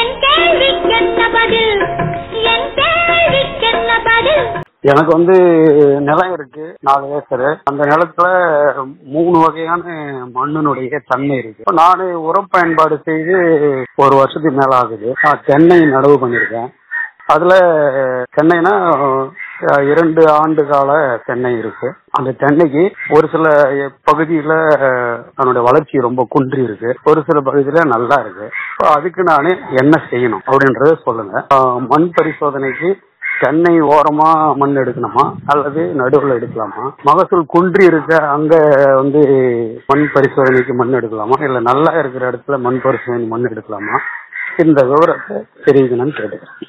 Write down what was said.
என் கேள்விக்கென்ன பதில் என் கேள்விக்கென்ன பதில் எனக்கு வந்து நிலம் இருக்கு நாலு ஏக்கர் அந்த நிலத்துல மூணு வகையான மண்ணினுடைய தன்மை இருக்கு இப்ப நானு உரம் பயன்பாடு செய்து ஒரு வருஷத்துக்கு மேல ஆகுது நான் தென்னை நடவு பண்ணிருக்கேன் அதுல தென்னைனா அஹ், இரண்டு ஆண்டு கால தென்னை இருக்கு அந்த தென்னைக்கு ஒரு சில பகுதியில அஹ், அதனுடைய வளர்ச்சி ரொம்ப குன்றி இருக்கு ஒரு சில பகுதியில நல்லா இருக்கு இப்ப அதுக்கு நான் என்ன செய்யணும் அப்படின்றத சொல்லுங்க அஹ், மண் பரிசோதனைக்கு தென்னை ஓரமா மண் எடுக்கணுமா அல்லது நடுவுல எடுக்கலாமா மகசூல் குன்றி இருக்க அங்க வந்து மண் பரிசோதனைக்கு மண் எடுக்கலாமா இல்ல நல்லா இருக்கிற இடத்துல மண் பரிசோதனை மண் எடுக்கலாமா இந்த விவரத்தை தெரிவிக்கணும்னு கேட்டுக்கிறேன்